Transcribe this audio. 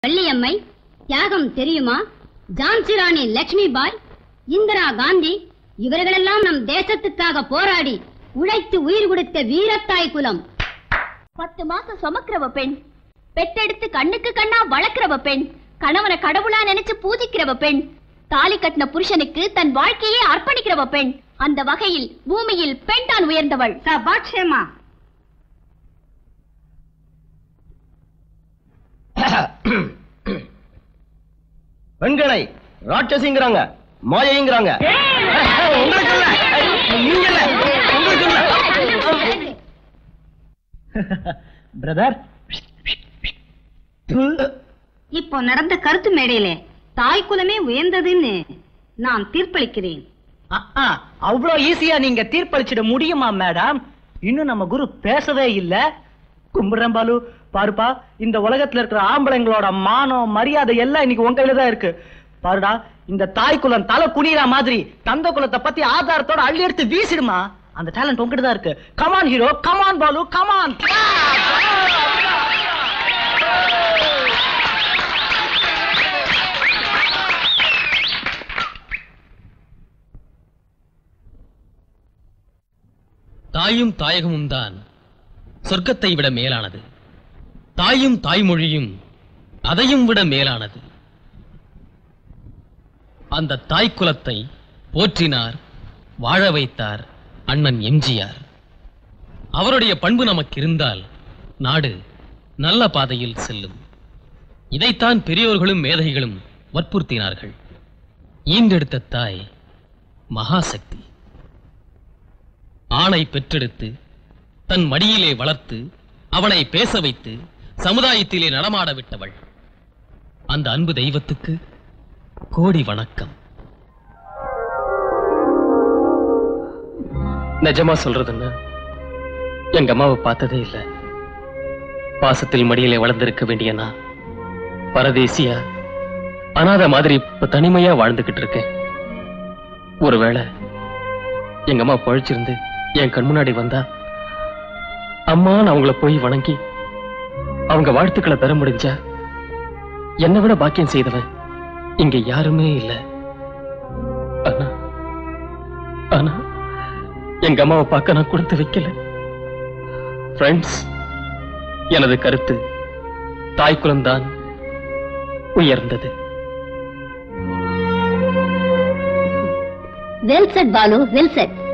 வள்ளியம்மை தியாகம் தெரியுமா ஜான்சி ராணி லட்சுமி பாய் இந்திரா காந்தி இவர்களெல்லாம் நம் தேசத்துக்காக போராடி உழைத்து உயிர் கொடுத்த வீரத்தாய் குலம் பத்து மாசம் சுமக்கிறவ பெண் பெத்தெடுத்து கண்ணுக்கு கண்ணா வளர்க்கிறவ பெண் கணவனை கடவுளா நினைச்சு பூஜிக்கிறவ பெண் தாலி கட்டின புருஷனுக்கு தன் வாழ்க்கையே அர்ப்பணிக்கிறவ பெண் அந்த வகையில் பூமியில் பெண் தான் உயர்ந்தவள் சபாட்சேமா பெண்களை ராட்சசிங்கிறாங்க மாயைங்கிறாங்க உங்களுக்கு இல்ல நீங்க இல்ல உங்களுக்கு இல்ல பிரதர் இப்போ நடந்த கருத்து மேடையிலே தாய் குலமே உயர்ந்ததுன்னு நான் தீர்ப்பளிக்கிறேன் அவ்வளவு ஈஸியா நீங்க தீர்ப்பளிச்சிட முடியுமா மேடம் இன்னும் நம்ம குரு பேசவே இல்ல கும்பிடுறேன் பாலு பாருப்பா இந்த உலகத்துல இருக்கிற ஆம்பளைங்களோட மானம் மரியாதை எல்லாம் இன்னைக்கு உன் கையில தான் இருக்கு பாருடா இந்த தாய் குலம் தலை குனிற மாதிரி தந்த குலத்தை பத்தி ஆதாரத்தோட அள்ளி எடுத்து வீசிடுமா அந்த டேலண்ட் உங்ககிட்ட தான் இருக்கு come on hero come on Balu come on தாயும் தாயகமும் தான் சொர்க்கத்தை விட மேலானது தாயும் தாய்மொழியும் அதையும் விட மேலானது அந்த தாய் குலத்தை போற்றினார் வாழ வைத்தார் அண்ணன் எம்ஜிஆர் அவருடைய பண்பு நமக்கு இருந்தால் நாடு நல்ல பாதையில் செல்லும் இதைத்தான் பெரியோர்களும் மேதைகளும் வற்புறுத்தினார்கள் ஈண்டெடுத்த தாய் மகாசக்தி ஆணை பெற்றெடுத்து தன் மடியிலே வளர்த்து அவனை பேச வைத்து சமுதாயத்திலே நடமாட விட்டவள் அந்த அன்பு தெய்வத்துக்கு கோடி வணக்கம் நிஜமா சொல்றதுன்னு எங்க அம்மாவை பார்த்ததே இல்ல பாசத்தில் மடியிலே வளர்ந்திருக்க வேண்டிய நான் பரதேசியா அனாத மாதிரி இப்ப தனிமையா வாழ்ந்துகிட்டு இருக்கேன் ஒருவேளை எங்க அம்மா பழிச்சிருந்து என் கண் முன்னாடி வந்தா அம்மா நான் அவங்கள போய் வணங்கி அவங்க வாழ்த்துக்களை பெற முடிஞ்சா என்னை விட பாக்கியம் செய்தவன் இங்க யாருமே இல்ல ஆனா ஆனா எங்க அம்மாவை பார்க்க நான் கொடுத்து வைக்கல ஃப்ரெண்ட்ஸ் எனது கருத்து தாய்க்குலம்தான் உயர்ந்தது well said Balu well set